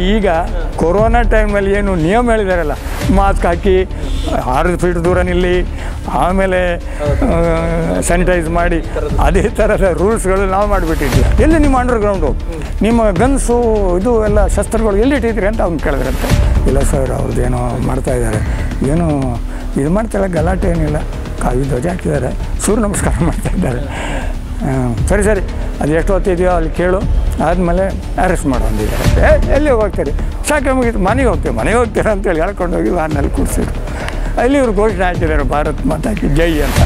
ಈಗ ಕೊರೋನಾ ಟೈಮಲ್ಲಿ ಏನು ನಿಯಮ ಹೇಳಿದಾರಲ್ಲ ಮಾಸ್ಕ್ ಹಾಕಿ ಆರು ಫೀಟ್ ದೂರ ನಿಲ್ಲಿ ಆಮೇಲೆ ಸ್ಯಾನಿಟೈಸ್ ಮಾಡಿ ಅದೇ ಥರದ ರೂಲ್ಸ್ಗಳು ನಾವು ಮಾಡಿಬಿಟ್ಟಿದ್ವಿ ಎಲ್ಲಿ ನಿಮ್ಮ ಅಂಡರ್ಗ್ರೌಂಡು ನಿಮ್ಮ ಗನ್ಸು ಇದು ಎಲ್ಲ ಶಸ್ತ್ರಗಳು ಎಲ್ಲಿ ಇಟ್ಟಿದ್ದೀರಿ ಅಂತ ಅವ್ನು ಕೇಳಿದ್ರಂತೆ ಇಲ್ಲ ಸರ್ ಅವ್ರದ್ದೇನೋ ಮಾಡ್ತಾ ಇದ್ದಾರೆ ಏನು ಇದು ಮಾಡ್ತಾಯಿಲ್ಲ ಗಲಾಟೆ ಏನಿಲ್ಲ ಕಾವಿ ಧ್ವಜ ಹಾಕಿದ್ದಾರೆ ಸೂರ್ಯ ನಮಸ್ಕಾರ ಮಾಡ್ತಾ ಇದ್ದಾರೆ ಆ, ಸರಿ ಸರಿ ಅದು ಎಷ್ಟು ಹೊತ್ತಿದೆಯೋ ಅಲ್ಲಿ ಕೇಳು ಆದಮೇಲೆ ಅರೆಸ್ಟ್ ಮಾಡು ಅಂದಿದ್ದಾರೆ ಏ ಎಲ್ಲಿ ಹೋಗ್ತೀರಿ ಸಾಕೆ ಮುಗೀತು ಮನೆಗೆ ಹೋಗ್ತೀವಿ ಮನೆಗೆ ಹೋಗ್ತೀರಾ ಅಂತೇಳಿ ಹೇಳ್ಕೊಂಡು ಹೋಗಿ ವ್ಯಾನಲ್ಲಿ ಕೂರಿಸಿದ್ರು ಅಲ್ಲಿ ಇವ್ರು ಘೋಷಣೆ ಹಾಕಿದ್ದಾರೆ ಭಾರತ್ ಮಾತಾಕಿ ಜೈ ಅಂತ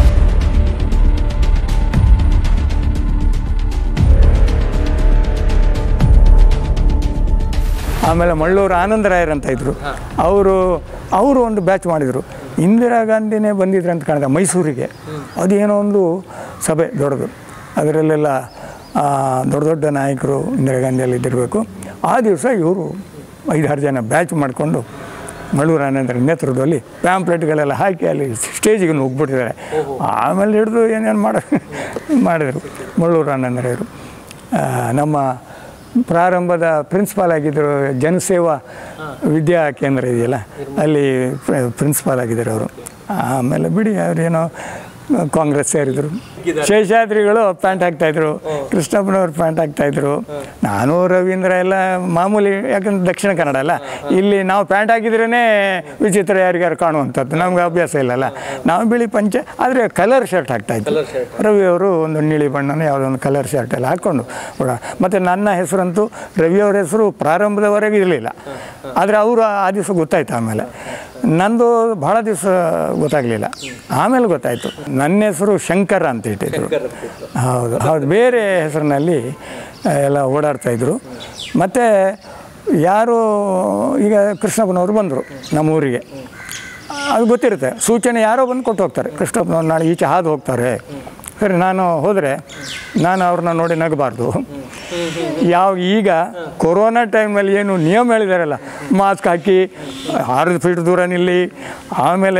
ಆಮೇಲೆ ಮಳ್ಳೂರು ಆನಂದರಾಯರ್ ಅಂತ ಇದ್ದರು ಅವರು ಅವರು ಒಂದು ಬ್ಯಾಚ್ ಮಾಡಿದರು ಇಂದಿರಾ ಗಾಂಧಿನೇ ಬಂದಿದ್ರು ಅಂತ ಕಾಣಿದೆ ಮೈಸೂರಿಗೆ ಅದೇನೋ ಒಂದು ಸಭೆ ದೊಡ್ಡದು ಅದರಲ್ಲೆಲ್ಲ ಆ, ದೊಡ್ಡ ದೊಡ್ಡ ನಾಯಕರು ಇಂದಿರಾ ಗಾಂಧಿಯಲ್ಲಿ ಇದ್ದಿರಬೇಕು ಆ ದಿವಸ ಇವರು ಐದಾರು ಜನ ಬ್ಯಾಚ್ ಮಾಡಿಕೊಂಡು ಮಳ್ಳೂರು ಆನಂದರ ನೇತೃತ್ವದಲ್ಲಿ ಪ್ಯಾಂಪ್ಲೆಟ್ಗಳೆಲ್ಲ ಹಾಕಿ ಅಲ್ಲಿ ಸ್ಟೇಜಿಗೆ ನುಗ್ಬಿಟ್ಟಿದ್ದಾರೆ ಆಮೇಲೆ ಹಿಡಿದು ಏನೇನು ಮಾಡ ಮಾಡಿದರು ಮಳ್ಳೂರು ಆನಂದರಾಯರು ಆ, ನಮ್ಮ ಪ್ರಾರಂಭದ ಪ್ರಿನ್ಸಿಪಾಲ್ ಆಗಿದ್ದರು ಜನಸೇವಾ ವಿದ್ಯಾ ಕೇಂದ್ರ ಇದೆಯಲ್ಲ ಅಲ್ಲಿ ಪ್ರಿನ್ಸಿಪಾಲ್ ಆಗಿದ್ದಾರೆ ಅವರು ಆಮೇಲೆ ಬಿಡಿ ಅವರೇನೋ ಕಾಂಗ್ರೆಸ್ ಸೇರಿದರು ಶೇಷಾದ್ರಿಗಳು ಪ್ಯಾಂಟ್ ಹಾಕ್ತಾಯಿದ್ರು ಕೃಷ್ಣಪ್ಪನವ್ರು ಪ್ಯಾಂಟ್ ಹಾಕ್ತಾಯಿದ್ರು ನಾನು ರವೀಂದ್ರ ಎಲ್ಲ ಮಾಮೂಲಿ ಯಾಕಂದ್ರೆ ದಕ್ಷಿಣ ಕನ್ನಡ ಅಲ್ಲ ಇಲ್ಲಿ ನಾವು ಪ್ಯಾಂಟ್ ಹಾಕಿದ್ರೇ ವಿಚಿತ್ರ ಯಾರಿಗಾರು ಕಾಣುವಂಥದ್ದು ನಮ್ಗೆ ಅಭ್ಯಾಸ ಇಲ್ಲಲ್ಲ ನಾವು ಬಿಳಿ ಪಂಚೆ ಆದರೆ ಕಲರ್ ಶರ್ಟ್ ಹಾಕ್ತಾಯಿದ್ರು ರವಿ ಅವರು ಒಂದು ನೀಲಿ ಬಣ್ಣನ ಯಾವುದೋ ಒಂದು ಕಲರ್ ಶರ್ಟ್ ಎಲ್ಲ ಹಾಕ್ಕೊಂಡು ಕೂಡ ಮತ್ತು ನನ್ನ ಹೆಸರಂತೂ ರವಿಯವ್ರ ಹೆಸರು ಪ್ರಾರಂಭದವರೆಗೆ ಇರಲಿಲ್ಲ ಆದರೆ ಅವರು ಆ ದಿವಸ ಗೊತ್ತಾಯ್ತು ಆಮೇಲೆ ನಂದು ಭಾಳ ದಿವಸ ಗೊತ್ತಾಗಲಿಲ್ಲ ಆಮೇಲೆ ಗೊತ್ತಾಯಿತು ನನ್ನ ಹೆಸರು ಶಂಕರ ಅಂತ ಇಟ್ಟಿದ್ರು ಹೌದು ಹೌದು ಬೇರೆ ಹೆಸರಿನಲ್ಲಿ ಆ, ಎಲ್ಲ ಓಡಾಡ್ತಾಯಿದ್ರು ಮತ್ತು ಯಾರು ಈಗ ಕೃಷ್ಣಪ್ಪನವರು ಬಂದರು ನಮ್ಮ ಊರಿಗೆ ಅದು ಗೊತ್ತಿರುತ್ತೆ ಸೂಚನೆ ಯಾರೋ ಬಂದು ಕೊಟ್ಟು ಹೋಗ್ತಾರೆ ಕೃಷ್ಣಪ್ಪನವ್ರು ನಾಳೆ ಈಚೆ ಹಾದು ಹೋಗ್ತಾರೆ ಸರಿ ನಾನು ಹೋದರೆ ನಾನು ಅವ್ರನ್ನ ನೋಡಿ ನಗಬಾರ್ದು ಯಾವ ಈಗ ಕೊರೋನಾ ಟೈಮಲ್ಲಿ ಏನು ನಿಯಮ ಹೇಳಿದಾರಲ್ಲ ಮಾಸ್ಕ್ ಹಾಕಿ ಆರು ಫೀಟ್ ದೂರ ನಿಲ್ಲಿ ಆಮೇಲೆ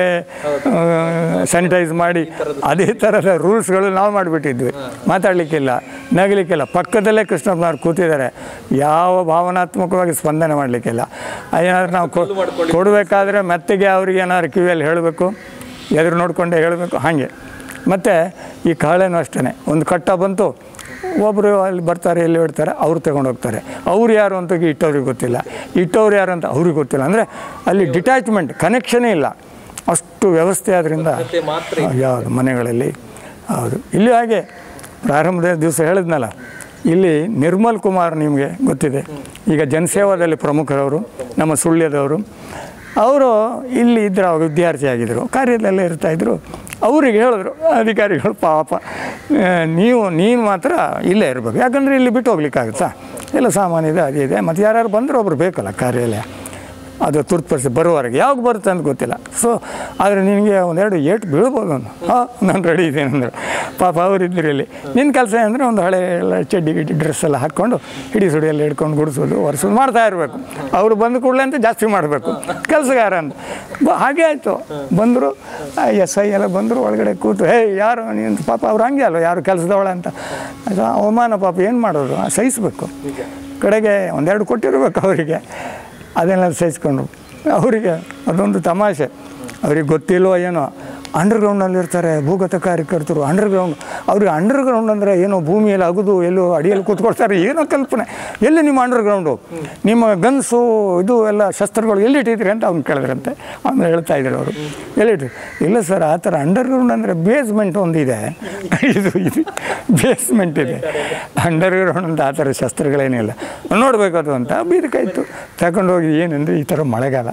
ಸ್ಯಾನಿಟೈಸ್ ಮಾಡಿ ಅದೇ ಥರದ ರೂಲ್ಸ್ಗಳು ನಾವು ಮಾಡಿಬಿಟ್ಟಿದ್ವಿ ಮಾತಾಡಲಿಕ್ಕಿಲ್ಲ ನಗಲಿಕ್ಕಿಲ್ಲ ಪಕ್ಕದಲ್ಲೇ ಕೃಷ್ಣಪ್ಪನವ್ರು ಕೂತಿದ್ದಾರೆ ಯಾವ ಭಾವನಾತ್ಮಕವಾಗಿ ಸ್ಪಂದನೆ ಮಾಡಲಿಕ್ಕಿಲ್ಲ ಏನಾದ್ರು ನಾವು ಕೊ- ಕೊಡಬೇಕಾದ್ರೆ ಮೆತ್ತಗೆ ಅವ್ರಿಗೆ ಏನಾದ್ರು ಕಿವಿಯಲ್ಲಿ ಹೇಳಬೇಕು ಎದುರು ನೋಡಿಕೊಂಡೇ ಹೇಳಬೇಕು ಹಾಗೆ ಮತ್ತು ಈ ಕಾಳೆನೂ ಅಷ್ಟೇ ಒಂದು ಕಟ್ಟ ಬಂತು ಒಬ್ಬರು ಅಲ್ಲಿ ಬರ್ತಾರೆ ಎಲ್ಲಿ ಇಡ್ತಾರೆ ಅವ್ರು ತಗೊಂಡು ಹೋಗ್ತಾರೆ ಅವ್ರು ಯಾರು ಅಂತ ಇಟ್ಟವ್ರಿಗೆ ಗೊತ್ತಿಲ್ಲ ಇಟ್ಟವ್ರು ಯಾರು ಅಂತ ಅವ್ರಿಗೆ ಗೊತ್ತಿಲ್ಲ ಅಂದರೆ ಅಲ್ಲಿ ಡಿಟ್ಯಾಚ್ಮೆಂಟ್ ಕನೆಕ್ಷನೇ ಇಲ್ಲ ಅಷ್ಟು ವ್ಯವಸ್ಥೆ ಆದ್ರಿಂದ ಯಾವುದು ಮನೆಗಳಲ್ಲಿ ಹೌದು ಇಲ್ಲಿ ಹಾಗೆ ಪ್ರಾರಂಭದ ದಿವಸ ಹೇಳಿದ್ನಲ್ಲ ಇಲ್ಲಿ ನಿರ್ಮಲ್ ಕುಮಾರ್ ನಿಮಗೆ ಗೊತ್ತಿದೆ ಈಗ ಜನಸೇವಾದಲ್ಲಿ ಪ್ರಮುಖರವರು ನಮ್ಮ ಸುಳ್ಯದವರು ಅವರು ಇಲ್ಲಿ ಇದ್ದರು ಅವಾಗ ವಿದ್ಯಾರ್ಥಿ ಆಗಿದ್ದರು ಕಾರ್ಯದಲ್ಲೇ ಇರ್ತಾಯಿದ್ರು ಅವರಿಗೆ ಹೇಳಿದ್ರು ಅಧಿಕಾರಿಗಳು ಪಾಪ ಆ, ನೀವು ನೀನು ಮಾತ್ರ ಇಲ್ಲೇ ಇರಬೇಕು ಯಾಕಂದರೆ ಇಲ್ಲಿ ಬಿಟ್ಟು ಹೋಗ್ಲಿಕ್ಕಾಗುತ್ತಾ ಎಲ್ಲ ಸಾಮಾನು ಇದೆ ಅದು ಇದೆ ಮತ್ತು ಯಾರ್ಯಾರು ಬಂದರೂ ಒಬ್ರು ಬೇಕಲ್ಲ ಕಾರ್ಯಾಲಯ ಅದು ತುರ್ತು ಪರಿಸ್ಥಿತಿ ಬರುವವರೆಗೆ ಯಾವಾಗ ಬರುತ್ತೆ ಅಂತ ಗೊತ್ತಿಲ್ಲ ಸೊ ಆದರೆ ನಿನಗೆ ಒಂದೆರಡು ಏಟು ಬೀಳ್ಬೋದು ಒಂದು ಹಾಂ ನಾನು ರೆಡಿ ಇದ್ದೇನೆ ಅಂದರು ಪಾಪ ಅವರಿದ್ದರು ಇಲ್ಲಿ ನಿನ್ನ ಕೆಲಸ ಅಂದರೆ ಒಂದು ಹಳೆ ಎಲ್ಲ ಚಡ್ಡಿ ಗಿಡ್ಡಿ ಡ್ರೆಸ್ ಎಲ್ಲ ಹಾಕ್ಕೊಂಡು ಹಿಡಿ ಸುಡಿಯಲ್ಲಿ ಹಿಡ್ಕೊಂಡು ಗುಡಿಸೋದು ಒರೆಸೋದು ಮಾಡ್ತಾ ಇರಬೇಕು ಅವರು ಬಂದ ಕೂಡಲೇ ಅಂತ ಜಾಸ್ತಿ ಮಾಡಬೇಕು ಕೆಲಸಗಾರ ಅಂತ ಬ- ಹಾಗೆ ಆಯಿತು ಬಂದರು ಎಸ್ ಐ ಎಲ್ಲ ಬಂದರು ಒಳಗಡೆ ಕೂತು ಹೇ ಯಾರು ನೀನು ಪಾಪ ಅವ್ರು ಹಂಗೆ ಅಲ್ವ ಯಾರು ಕೆಲಸದವಳ ಅಂತ ಅದು ಅವಮಾನ ಪಾಪ ಏನು ಮಾಡೋದು ಸಹಿಸ್ಬೇಕು ಕಡೆಗೆ ಒಂದೆರಡು ಕೊಟ್ಟಿರ್ಬೇಕು ಅವರಿಗೆ ಅದನ್ನೆಲ್ಲ ಸಹಿಸ್ಕೊಂಡು ಅವರಿಗೆ ಅದೊಂದು ತಮಾಷೆ ಅವ್ರಿಗೆ ಗೊತ್ತಿಲ್ವೋ ಏನೋ ಅಂಡರ್ಗ್ರೌಂಡಲ್ಲಿ ಇರ್ತಾರೆ ಭೂಗತ ಕಾರ್ಯಕರ್ತರು ಅಂಡರ್ಗ್ರೌಂಡ್ ಅವ್ರಿಗೆ ಅಂಡರ್ಗ್ರೌಂಡ್ ಅಂದರೆ ಏನೋ ಭೂಮಿಯಲ್ಲಿ ಅಗುದು ಎಲ್ಲೋ ಅಡಿಯಲ್ಲಿ ಕೂತ್ಕೊಳ್ತಾರೆ ಏನೋ ಕಲ್ಪನೆ ಎಲ್ಲಿ ನಿಮ್ಮ ಅಂಡರ್ಗ್ರೌಂಡು ನಿಮ್ಮ ಗನ್ಸು ಇದು ಎಲ್ಲ ಶಸ್ತ್ರಗಳು ಎಲ್ಲಿ ಇಟ್ಟಿದ್ದೀರಿ ಅಂತ ಅವ್ನು ಕೇಳಿದ್ರಂತೆ ಆಮೇಲೆ ಹೇಳ್ತಾ ಇದ್ರು ಅವರು ಎಲ್ಲಿಟ್ರಿ ಇಲ್ಲ ಸರ್ ಆ ಥರ ಅಂಡರ್ಗ್ರೌಂಡ್ ಅಂದರೆ ಬೇಸ್ಮೆಂಟ್ ಒಂದಿದೆ ಇದು ಇದು ಬೇಸ್ಮೆಂಟ್ ಇದೆ ಅಂಡರ್ಗ್ರೌಂಡ್ ಅಂತ ಆ ಥರ ಶಸ್ತ್ರಗಳೇನಿಲ್ಲ ನೋಡಬೇಕು ಅದು ಅಂತ ಬೀದಕಾಯ್ತು ತಗೊಂಡೋಗಿ ಏನಂದರೆ ಈ ಥರ ಮಳೆಗಾಲ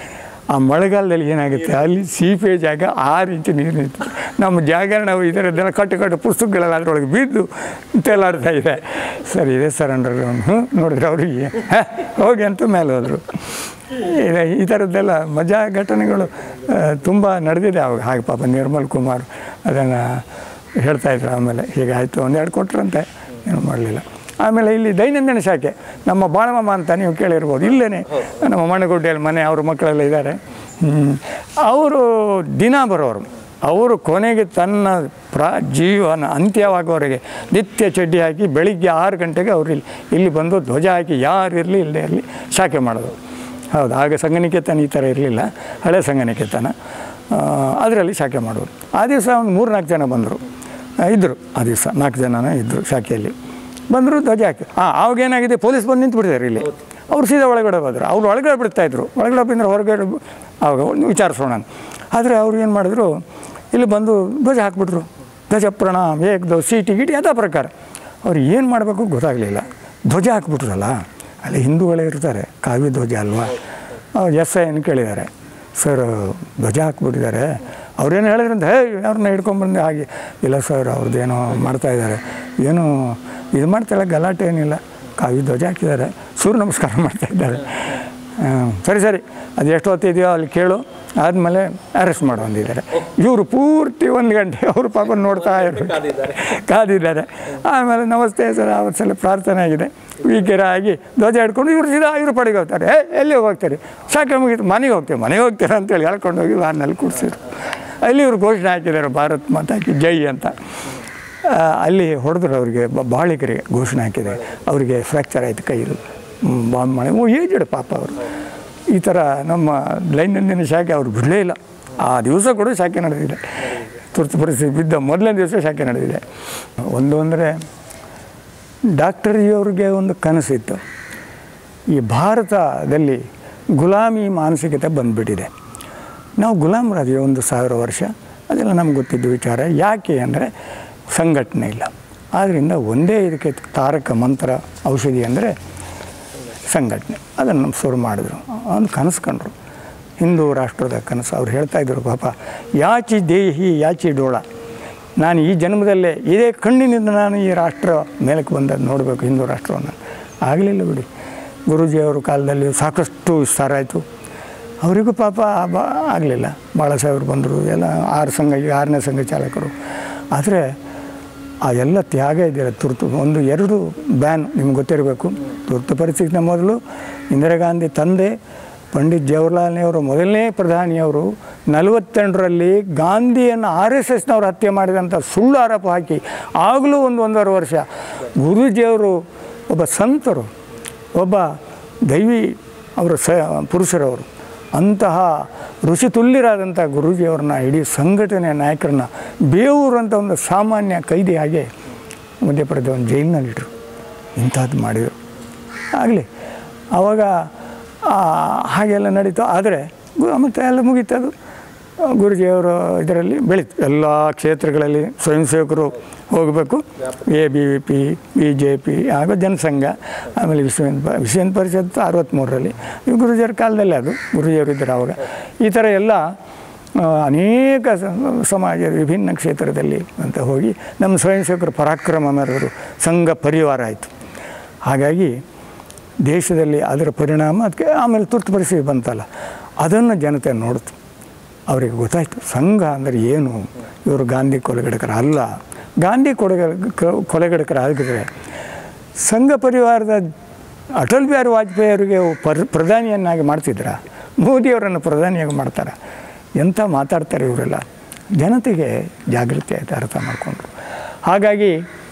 ಆ ಮಳೆಗಾಲದಲ್ಲಿ ಏನಾಗುತ್ತೆ ಅಲ್ಲಿ ಸೀಪೆ ಜಾಗ ಆರು ಇಂಚು ನೀರು ನಿಂತು ನಮ್ಮ ಜಾಗ ನಾವು ಇದರದ್ದೆಲ್ಲ ಕಟ್ಟು ಕಟ್ಟು ಪುಸ್ತಕಗಳೆಲ್ಲ ಅದರೊಳಗೆ ಬಿದ್ದು ತೇಲಾಡ್ತಾ ಇದೆ ಸರ್ ಇದೆ ಸರ್ ಅಂಡರ್ಗ್ರೌಂಡ್ ಹ್ಞೂ ನೋಡಿದ್ರೆ ಅವ್ರಿಗೆ "ಹ, ಹೋಗಿ ಅಂತ ಮೇಲೆ ಹೋದರು ಇದೆ ಈ ಥರದ್ದೆಲ್ಲ ಮಜಾ ಘಟನೆಗಳು ತುಂಬ ನಡೆದಿದೆ ಅವಾಗ ಹಾಗೆ ಪಾಪ ನಿರ್ಮಲ್ ಕುಮಾರ್ ಅದನ್ನು ಹೇಳ್ತಾಯಿದ್ರು ಆಮೇಲೆ ಹೀಗಾಯಿತು ಒಂದೆರಡು ಕೊಟ್ರಂತೆ ಏನು ಮಾಡಲಿಲ್ಲ ಆಮೇಲೆ ಇಲ್ಲಿ ದೈನಂದಿನ ಶಾಖೆ ನಮ್ಮ ಬಾಳಮಮ್ಮ ಅಂತ ನೀವು ಕೇಳಿರ್ಬೋದು ಇಲ್ಲೇ ನಮ್ಮ ಮಣ್ಣಗುಡ್ಡೆಯಲ್ಲಿ ಮನೆ ಅವ್ರ ಮಕ್ಕಳೆಲ್ಲ ಇದ್ದಾರೆ ಅವರು ದಿನ ಬರೋರು ಅವರು ಕೊನೆಗೆ ತನ್ನ ಪ್ರಾ ಜೀವನ ಅಂತ್ಯವಾಗುವವರೆಗೆ ನಿತ್ಯ ಚಡ್ಡಿ ಹಾಕಿ ಬೆಳಿಗ್ಗೆ ಆರು ಗಂಟೆಗೆ ಅವರು ಇಲ್ಲಿ ಇಲ್ಲಿ ಬಂದು ಧ್ವಜ ಹಾಕಿ ಯಾರು ಇರಲಿ ಇಲ್ಲದೆ ಇರಲಿ ಶಾಖೆ ಮಾಡೋದು ಹೌದು ಆಗ ಸಂಘನಿಕೇತನ ಈ ಥರ ಇರಲಿಲ್ಲ ಹಳೆ ಸಂಘನಿಕೇತನ ಅದರಲ್ಲಿ ಶಾಖೆ ಮಾಡೋದು ಆ ದಿವಸ ಒಂದು ಮೂರು ನಾಲ್ಕು ಜನ ಬಂದರು ಇದ್ದರು ಆ ದಿವಸ ನಾಲ್ಕು ಜನನ ಇದ್ದರು ಶಾಖೆಯಲ್ಲಿ ಬಂದರು ಧ್ವಜ ಹಾಕಿ ಹಾಂ ಆವಾಗ ಏನಾಗಿದೆ ಪೊಲೀಸ್ ಬಂದು ನಿಂತ್ಬಿಟ್ಟಿದ್ದಾರೆ ಇಲ್ಲಿ ಅವ್ರು ಸೀದಾ ಒಳಗಡೆ ಬಂದರು ಅವ್ರು ಒಳಗಡೆ ಬಿಡ್ತಾಯಿದ್ರು ಒಳಗಡೆ ಬಂದರೆ ಹೊರಗಡೆ ಬ- ಆವಾಗ ಒಂದು ವಿಚಾರಿಸೋಣ ಆದರೆ ಅವ್ರು ಏನು ಮಾಡಿದ್ರು ಇಲ್ಲಿ ಬಂದು ಧ್ವಜ ಹಾಕ್ಬಿಟ್ರು ಧ್ವಜ ಪ್ರಣಾಮ್ ಏಕ್ದೋ ಸೀಟಿ ಗೀಟಿ ಅದ ಪ್ರಕಾರ ಅವ್ರು ಏನು ಮಾಡಬೇಕು ಗೊತ್ತಾಗಲಿಲ್ಲ ಧ್ವಜ ಹಾಕ್ಬಿಟ್ರಲ್ಲ ಅಲ್ಲಿ ಹಿಂದೂಗಳೇ ಇರ್ತಾರೆ ಕಾವ್ಯ ಧ್ವಜ ಅಲ್ವಾ ಎಸ್ ಐ ಕೇಳಿದ್ದಾರೆ ಸರ್ ಧ್ವಜ ಹಾಕ್ಬಿಟ್ಟಿದ್ದಾರೆ ಅವ್ರೇನು ಹೇಳಿದ್ರಂತ ಹೇ ಅವ್ರನ್ನ ಹಿಡ್ಕೊಂಬಂದು ಹಾಗೆ ಇಲ್ಲ ಸರ್ ಅವ್ರದ್ದೇನೋ ಮಾಡ್ತಾ ಇದ್ದಾರೆ ಏನು ಇದು ಮಾಡ್ತಾಳೆ ಗಲಾಟೆ ಏನಿಲ್ಲ ಕಾವಿ ಧ್ವಜ ಹಾಕಿದ್ದಾರೆ ಸೂರ್ಯ ನಮಸ್ಕಾರ ಮಾಡ್ತಾ ಇದ್ದಾರೆ ಹ್ಮ್, ಸರಿ ಸರಿ ಅದು ಎಷ್ಟು ಹೊತ್ತಿದೆಯೋ ಅಲ್ಲಿ ಕೇಳು ಆದಮೇಲೆ ಅರೆಸ್ಟ್ ಮಾಡು ಅಂದಿದ್ದಾರೆ ಇವರು ಪೂರ್ತಿ ಒಂದು ಗಂಟೆ ಅವರು ಪಾಪ ನೋಡ್ತಾ ಇರ್ಬೇಕು ಕಾದಿದ್ದಾರೆ ಆಮೇಲೆ ನಮಸ್ತೆ ಸರ್ ಅವತ್ತು ಸಲ ಪ್ರಾರ್ಥನೆ ಆಗಿದೆ ವೀಕೆರ ಆಗಿ ಧ್ವಜ ಹಿಡ್ಕೊಂಡು ಇವರು ಸೀದಾ ಇವರು ಪಡೆಗೆ ಹೋಗ್ತಾರೆ ಏ ಎಲ್ಲಿ ಹೋಗ್ತಾರೆ ಶಾಖೆ ಮುಗೀತು ಮನೆಗೆ ಹೋಗ್ತೇವೆ ಮನೆಗೆ ಹೋಗ್ತೀರ ಅಂತೇಳಿ ಹೇಳ್ಕೊಂಡು ಹೋಗಿ ವ್ಯಾನಲ್ಲಿ ಕೂರಿಸಿದ್ರು ಅಲ್ಲಿ ಇವರು ಘೋಷಣೆ ಹಾಕಿದ್ದಾರೆ ಭಾರತ್ ಮಾತಾಕಿ ಜೈ ಅಂತ ಆ, ಅಲ್ಲಿ ಹೊಡೆದ್ರು ಅವರಿಗೆ ಬಾಳಿಗರಿಗೆ ಘೋಷಣೆ ಹಾಕಿದೆ ಅವರಿಗೆ ಫ್ರ್ಯಾಕ್ಚರ್ ಆಯಿತು ಕೈದು ಬಾಂಬ್ ಮಾಡಿ ಓ ಏಜಡ್ ಪಾಪ ಅವರು ಈ ಥರ ನಮ್ಮ ದೈನಂದಿನ ಶಾಖೆ ಅವ್ರು ಬಿಡಲೇ ಇಲ್ಲ ಆ ದಿವಸ ಕೂಡ ಶಾಖೆ ನಡೆದಿದೆ ತುರ್ತು ಪರಿಸ್ಥಿತಿ ಬಿದ್ದ ಮೊದಲನೇ ದಿವಸ ಶಾಖೆ ನಡೆದಿದೆ ಒಂದು ಅಂದರೆ ಡಾಕ್ಟರಿಯವ್ರಿಗೆ ಒಂದು ಕನಸಿತ್ತು ಈ ಭಾರತದಲ್ಲಿ ಗುಲಾಮಿ ಮಾನಸಿಕತೆ ಬಂದುಬಿಟ್ಟಿದೆ ನಾವು ಗುಲಾಮರಾದ್ವಿ ಒಂದು ಸಾವಿರ ವರ್ಷ ಅದೆಲ್ಲ ನಮ್ಗೆ ಗೊತ್ತಿದ್ದ ವಿಚಾರ ಯಾಕೆ ಅಂದರೆ ಸಂಘಟನೆ ಇಲ್ಲ ಆದ್ದರಿಂದ ಒಂದೇ ಇದಕ್ಕೆ ತಾರಕ ಮಂತ್ರ ಔಷಧಿ ಅಂದರೆ ಸಂಘಟನೆ ಅದನ್ನು ಶುರು ಮಾಡಿದ್ರು ಒಂದು ಕನಸು ಕಂಡ್ರು ಹಿಂದೂ ರಾಷ್ಟ್ರದ ಕನಸು ಅವ್ರು ಹೇಳ್ತಾ ಇದ್ರು ಪಾಪ ಯಾಚಿ ದೇಹಿ ಯಾಚಿ ಡೋಳ ನಾನು ಈ ಜನ್ಮದಲ್ಲೇ ಇದೇ ಕಣ್ಣಿನಿಂದ ನಾನು ಈ ರಾಷ್ಟ್ರ ಮೇಲಕ್ಕೆ ಬಂದದ್ದು ನೋಡಬೇಕು ಹಿಂದೂ ರಾಷ್ಟ್ರವನ್ನು ಆಗಲಿಲ್ಲ ಬಿಡಿ ಗುರೂಜಿಯವ್ರ ಕಾಲದಲ್ಲಿ ಸಾಕಷ್ಟು ವಿಸ್ತಾರ ಆಯಿತು ಅವರಿಗೂ ಪಾಪ ಬಾ ಆಗಲಿಲ್ಲ ಭಾಳ ಸಾವಿರ ಬಂದರು ಎಲ್ಲ ಆರು ಸಂಘ ಈಗ ಆರನೇ ಸಂಘ ಚಾಲಕರು ಆದರೆ ಆ ಎಲ್ಲ ತ್ಯಾಗ ಇದೆಯಲ್ಲ ತುರ್ತು ಒಂದು ಎರಡು ಬ್ಯಾನ್ ನಿಮ್ಗೆ ಗೊತ್ತಿರಬೇಕು ತುರ್ತು ಪರಿಸ್ಥಿತಿನ ಮೊದಲು ಇಂದಿರಾ ಗಾಂಧಿ ತಂದೆ ಪಂಡಿತ್ ಜವಾಹರ್ಲಾಲ್ ನೆಹರು ಮೊದಲನೇ ಪ್ರಧಾನಿಯವರು ನಲವತ್ತೆಂಟರಲ್ಲಿ ಗಾಂಧಿಯನ್ನು ಆರ್ ಎಸ್ ಎಸ್ನವ್ರು ಹತ್ಯೆ ಮಾಡಿದಂಥ ಸುಳ್ಳು ಆರೋಪ ಹಾಕಿ ಆಗಲೂ ಒಂದು ಒಂದೂವರೆ ವರ್ಷ ಗುರೂಜಿಯವರು ಒಬ್ಬ ಸಂತರು ಒಬ್ಬ ದೈವಿ ಅವರು ಸ ಪುರುಷರವರು ಅಂತಹ ಋಷಿ ತುಲ್ಯರಾದಂಥ ಗುರೂಜಿಯವ್ರನ್ನ ಇಡೀ ಸಂಘಟನೆಯ ನಾಯಕರನ್ನ ಬೇವೂರು ಅಂತ ಒಂದು ಸಾಮಾನ್ಯ ಕೈದಿ ಹಾಗೆ ಮಧ್ಯಪ್ರದೇಶ ಒಂದು ಜೈಲಿನಲ್ಲಿಟ್ಟರು ಇಂಥದ್ದು ಮಾಡಿದರು ಆಗಲಿ ಆವಾಗ ಆ, ಹಾಗೆಲ್ಲ ನಡೀತು ಆದರೆ ಗು- ಮತ್ತೆ ಎಲ್ಲ ಮುಗೀತದು ಗುರುಜಿಯವರು ಇದರಲ್ಲಿ ಬೆಳೀತು ಎಲ್ಲ ಕ್ಷೇತ್ರಗಳಲ್ಲಿ ಸ್ವಯಂ ಸೇವಕರು ಹೋಗಬೇಕು A B V P B J P ಹಾಗೂ ಜನಸಂಘ ಆಮೇಲೆ ವಿಶ್ವ ಹಿಂದ್ ಪ- ವಿಶ್ವ ಹಿಂದ್ ಪರಿಷತ್ತು ಅರವತ್ತ್ಮೂರರಲ್ಲಿ ಇವು ಗುರುಜಿಯವ್ರ ಕಾಲದಲ್ಲಿ ಅದು ಗುರುಜಿಯವರು ಇದ್ದರು ಆವಾಗ ಈ ಥರ ಎಲ್ಲ ಆ, ಅನೇಕ ಸ- ಸಮಾಜದ ವಿಭಿನ್ನ ಕ್ಷೇತ್ರದಲ್ಲಿ ಅಂತ ಹೋಗಿ ನಮ್ಮ ಸ್ವಯಂ ಸೇವಕರು ಪರಾಕ್ರಮ ಮೆರೆದರು ಸಂಘ ಪರಿವಾರ ಆಯಿತು ಹಾಗಾಗಿ ದೇಶದಲ್ಲಿ ಅದರ ಪರಿಣಾಮ ಅದಕ್ಕೆ ಆಮೇಲೆ ತುರ್ತು ಪರಿಸ್ಥಿತಿ ಬಂತಲ್ಲ ಅದನ್ನು ಜನತೆ ನೋಡ್ತು ಅವರಿಗೆ ಗೊತ್ತಾಯಿತು ಸಂಘ ಅಂದರೆ ಏನು ಇವರು ಗಾಂಧಿ ಕೊಲೆಗಡಕರ ಅಲ್ಲ ಗಾಂಧಿ ಕೊಲೆಗ ಕ- ಕೊಲೆಗಡಕರ ಆಗಿದ್ರೆ ಸಂಘ ಪರಿವಾರದ ಅಟಲ್ ಬಿಹಾರಿ ವಾಜಪೇಯಿ ಅವರಿಗೆ ಪರ್ ಪ್ರಧಾನಿಯನ್ನಾಗಿ ಮಾಡ್ತಿದ್ರ ಮೋದಿಯವರನ್ನು ಪ್ರಧಾನಿಯಾಗಿ ಮಾಡ್ತಾರೆ ಎಂಥ ಮಾತಾಡ್ತಾರೆ ಇವರೆಲ್ಲ ಜನತೆಗೆ ಜಾಗೃತಿ ಆಯಿತು ಅರ್ಥ ಮಾಡಿಕೊಂಡ್ರು ಹಾಗಾಗಿ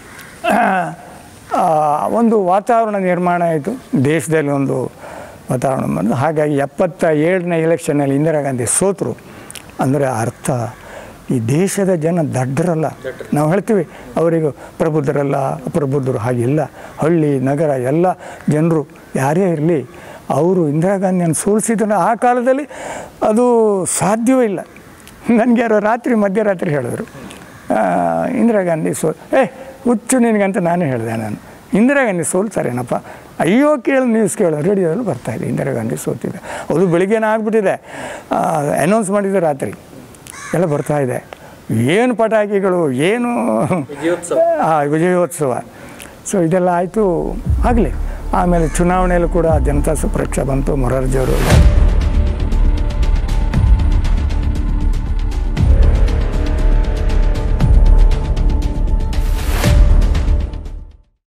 ಆ, ಒಂದು ವಾತಾವರಣ ನಿರ್ಮಾಣ ಆಯಿತು ದೇಶದಲ್ಲಿ ಒಂದು ವಾತಾವರಣ ಬಂದು ಹಾಗಾಗಿ ಎಪ್ಪತ್ತ ಏಳನೇ ಎಲೆಕ್ಷನಲ್ಲಿ ಇಂದಿರಾ ಗಾಂಧಿ ಸೋತರು ಅಂದರೆ ಅರ್ಥ ಈ ದೇಶದ ಜನ ದಡ್ಡರಲ್ಲ ನಾವು ಹೇಳ್ತೀವಿ ಅವರಿಗೆ ಪ್ರಬುದ್ಧರಲ್ಲ ಅಪ್ರಬುದ್ಧರು ಹಾಗಿಲ್ಲ ಹಳ್ಳಿ ನಗರ ಎಲ್ಲ ಜನರು ಯಾರೇ ಇರಲಿ ಅವರು ಇಂದಿರಾ ಗಾಂಧಿಯನ್ನು ಸೋಲಿಸಿದ್ರೆ ಆ ಕಾಲದಲ್ಲಿ ಅದು ಸಾಧ್ಯವೇ ಇಲ್ಲ ನನಗೆ ಯಾರೋ ರಾತ್ರಿ ಮಧ್ಯರಾತ್ರಿ ಹೇಳಿದ್ರು ಆ, ಇಂದಿರಾ ಗಾಂಧಿ ಸೋ ಏ ಹುಚ್ಚು ನಿನಗಂತ ನಾನೇ ಹೇಳಿದೆ ನಾನು ಇಂದಿರಾ ಗಾಂಧಿ ಸೋಲ್ತಾರೇನಪ್ಪ ಅಯ್ಯೋ ಕೇಳು ನ್ಯೂಸ್ ಕೇಳು ರೇಡಿಯೋದಲ್ಲಿ ಬರ್ತಾಯಿದೆ ಇಂದಿರಾ ಗಾಂಧಿ ಸೋತಿದೆ ಅದು ಬೆಳಿಗ್ಗೆನೇ ಆಗಿಬಿಟ್ಟಿದೆ ಅನೌನ್ಸ್ ಮಾಡಿದ್ದು ರಾತ್ರಿ ಎಲ್ಲ ಬರ್ತಾ ಇದೆ ಏನು ಪಟಾಕಿಗಳು ಏನು ಆ, ವಿಜಯೋತ್ಸವ ಸೊ ಇದೆಲ್ಲ ಆಯಿತು ಆಗಲಿ ಆಮೇಲೆ ಚುನಾವಣೆಯಲ್ಲೂ ಕೂಡ ಜನತಾ ಸುಪರೀಕ್ಷೆ ಬಂತು ಮೊರಾರ್ಜಿಯವರು